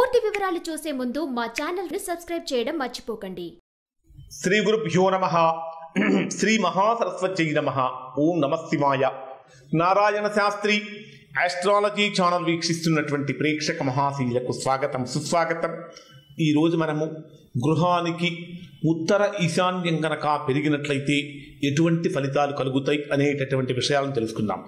పూర్తి వివరాలు చూసే ముందు మా ఛానల్ ని సబ్స్క్రైబ్ చేయడం మర్చిపోకండి శ్రీ గురుభ్యో నమ శ్రీ మహాసరస్వత్యై నమ ఓం నమ శివాయ నారాయణ శాస్త్రి ఆస్ట్రాలజీ ఛానల్ వీక్షిస్తున్నటువంటి ప్రేక్షక మహాశీలకు స్వాగతం సుస్వాగతం ఈరోజు మనము గృహానికి ఉత్తర ఈశాన్యం కనుక పెరిగినట్లయితే ఎటువంటి ఫలితాలు కలుగుతాయి అనేటటువంటి విషయాలను తెలుసుకుందాం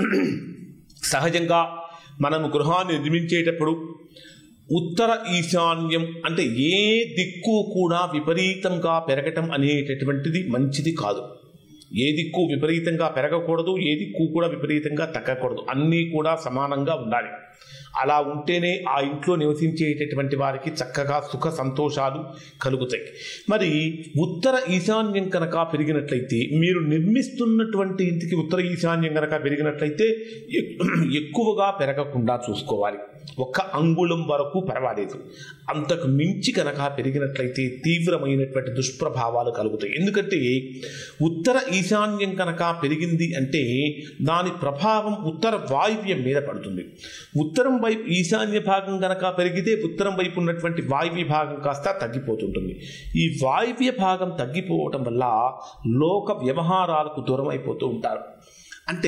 సహజంగా మనము గృహాన్ని నిర్మించేటప్పుడు ఉత్తర ఈశాన్యం అంటే ఏ దిక్కు కూడా విపరీతంగా పెరగటం అనేటటువంటిది మంచిది కాదు ఏ దిక్కు విపరీతంగా పెరగకూడదు ఏ దిక్కు కూడా విపరీతంగా తగ్గకూడదు అన్నీ కూడా సమానంగా ఉండాలి అలా ఉంటేనే ఆ ఇంట్లో నివసించేటటువంటి వారికి చక్కగా సుఖ సంతోషాలు కలుగుతాయి మరి ఉత్తర ఈశాన్యం కనుక పెరిగినట్లయితే మీరు నిర్మిస్తున్నటువంటి ఇంటికి ఉత్తర ఈశాన్యం కనుక పెరిగినట్లయితే ఎక్- ఎక్కువగా పెరగకుండా చూసుకోవాలి ఒక్క అంగుళం వరకు పర్వాలేదు అంతకు మించి కనుక పెరిగినట్లయితే తీవ్రమైనటువంటి దుష్ప్రభావాలు కలుగుతాయి ఎందుకంటే ఉత్తర ఈశాన్యం కనుక పెరిగింది అంటే దాని ప్రభావం ఉత్తర వాయువ్యం మీద పడుతుంది ఉత్తరం వైపు ఈశాన్య భాగం కనుక పెరిగితే ఉత్తరం వైపు ఉన్నటువంటి వాయువ్య భాగం కాస్త తగ్గిపోతుంటుంది ఈ వాయువ్య భాగం తగ్గిపోవటం వల్ల లోక వ్యవహారాలకు దూరం అయిపోతూ ఉంటారు అంటే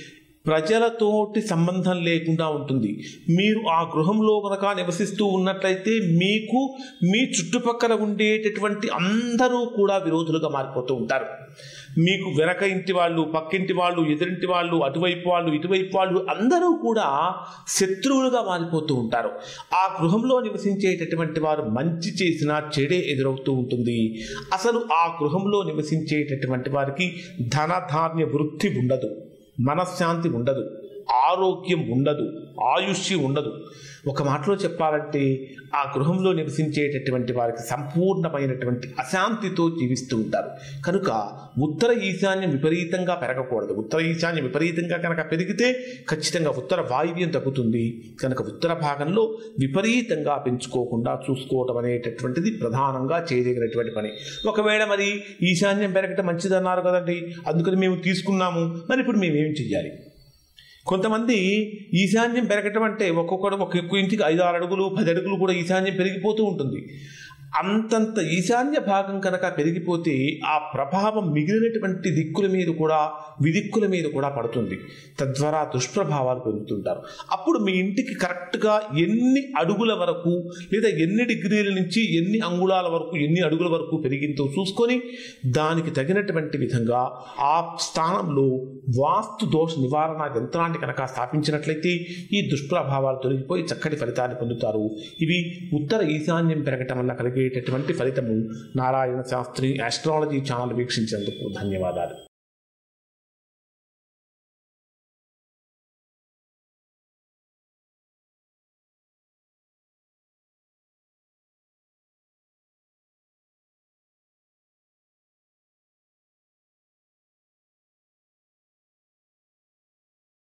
ప్రజలతోటి సంబంధం లేకుండా ఉంటుంది మీరు ఆ గృహంలో కనుక నివసిస్తూ ఉన్నట్లయితే మీకు మీ చుట్టుపక్కల ఉండేటటువంటి అందరూ కూడా విరోధులుగా మారిపోతూ ఉంటారు మీకు వెనక ఇంటి వాళ్ళు పక్కింటి వాళ్ళు ఎదురింటి వాళ్ళు అటువైపు వాళ్ళు ఇటువైపు వాళ్ళు అందరూ కూడా శత్రువులుగా మారిపోతూ ఉంటారు ఆ గృహంలో నివసించేటటువంటి వారు మంచి చేసినా చెడే ఎదురవుతూ ఉంటుంది అసలు ఆ గృహంలో నివసించేటటువంటి వారికి ధనధాన్య వృద్ధి ఉండదు మనశ్శాంతి ఉండదు ఆరోగ్యం ఉండదు ఆయుష్య ఉండదు ఒక మాటలో చెప్పాలంటే ఆ గృహంలో నివసించేటటువంటి వారికి సంపూర్ణమైనటువంటి అశాంతితో జీవిస్తూ ఉంటారు కనుక ఉత్తర ఈశాన్యం విపరీతంగా పెరగకూడదు ఉత్తర ఈశాన్యం విపరీతంగా కనుక పెరిగితే ఖచ్చితంగా ఉత్తర వాయువ్యం తగ్గుతుంది కనుక ఉత్తర భాగంలో విపరీతంగా పెంచుకోకుండా చూసుకోవటం అనేటటువంటిది ప్రధానంగా చేయదగినటువంటి పని ఒకవేళ మరి ఈశాన్యం పెరగటం మంచిదన్నారు కదండి అందుకని మేము తీసుకున్నాము మరి ఇప్పుడు మేము ఏం చెయ్యాలి కొంతమంది ఈశాన్యం పెరగటం అంటే ఒక్కొక్కడు ఒక్కొక్క ఇంటికి ఐదు ఆరు అడుగులు పది అడుగులు కూడా ఈశాన్యం పెరిగిపోతూ ఉంటుంది అంతంత ఈశాన్య భాగం కనుక పెరిగిపోతే ఆ ప్రభావం మిగిలినటువంటి దిక్కుల మీద కూడా విదిక్కుల మీద కూడా పడుతుంది తద్వారా దుష్ప్రభావాలు పొందుతుంటారు అప్పుడు మీ ఇంటికి కరెక్ట్గా ఎన్ని అడుగుల వరకు లేదా ఎన్ని డిగ్రీల నుంచి ఎన్ని అంగుళాల వరకు ఎన్ని అడుగుల వరకు పెరిగిందో చూసుకొని దానికి తగినటువంటి విధంగా ఆ స్థానంలో వాస్తు దోష నివారణ యంత్రాన్ని కనుక స్థాపించినట్లయితే ఈ దుష్ప్రభావాలు తొలగిపోయి చక్కటి ఫలితాన్ని పొందుతారు ఇవి ఉత్తర ఈశాన్యం పెరగటం వల్ల కలిగేటటువంటి ఫలితము నారాయణ శాస్త్రి ఆస్ట్రాలజీ ఛానల్ వీక్షించేందుకు ధన్యవాదాలు